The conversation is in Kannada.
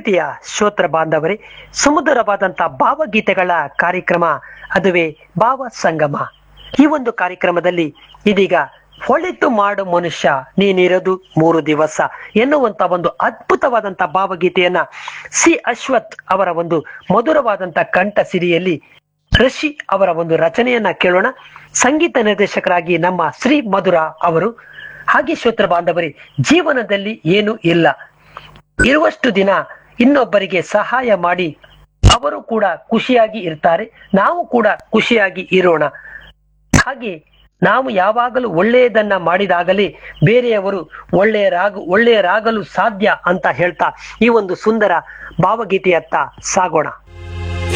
ಪ್ರೀತಿಯ ಶ್ರೋತ್ರ ಬಾಂಧವರೇ ಸುಮಧುರವಾದಂತ ಭಾವಗೀತೆಗಳ ಕಾರ್ಯಕ್ರಮ ಅದುವೇ ಭಾವ ಸಂಗಮ ಈ ಒಂದು ಕಾರ್ಯಕ್ರಮದಲ್ಲಿ ಇದೀಗ ಒಳಿತು ಮಾಡು ಮನುಷ್ಯ ನೀನಿರೋದು ಮೂರು ದಿವಸ ಎನ್ನುವಂತ ಒಂದು ಅದ್ಭುತವಾದಂತ ಭಾವಗೀತೆಯನ್ನ ಸಿ ಅಶ್ವಥ್ ಅವರ ಒಂದು ಮಧುರವಾದಂತ ಕಂಠ ಸಿರಿಯಲ್ಲಿ ಋಷಿ ಅವರ ಒಂದು ರಚನೆಯನ್ನ ಕೇಳೋಣ ಸಂಗೀತ ನಿರ್ದೇಶಕರಾಗಿ ನಮ್ಮ ಶ್ರೀ ಮಧುರ ಅವರು ಹಾಗೆ ಶ್ರೋತ್ರ ಬಾಂಧವರೇ ಜೀವನದಲ್ಲಿ ಏನು ಇಲ್ಲ ಇರುವಷ್ಟು ದಿನ ಇನ್ನೊಬ್ಬರಿಗೆ ಸಹಾಯ ಮಾಡಿ ಅವರು ಕೂಡ ಖುಷಿಯಾಗಿ ಇರ್ತಾರೆ ನಾವು ಕೂಡ ಖುಷಿಯಾಗಿ ಇರೋಣ ಹಾಗೆ ನಾವು ಯಾವಾಗಲೂ ಒಳ್ಳೆಯದನ್ನ ಮಾಡಿದಾಗಲೇ ಬೇರೆಯವರು ಒಳ್ಳೆಯರಾಗ ಒಳ್ಳೆಯರಾಗಲು ಸಾಧ್ಯ ಅಂತ ಹೇಳ್ತಾ ಈ ಒಂದು ಸುಂದರ ಭಾವಗೀತೆಯತ್ತ ಸಾಗೋಣ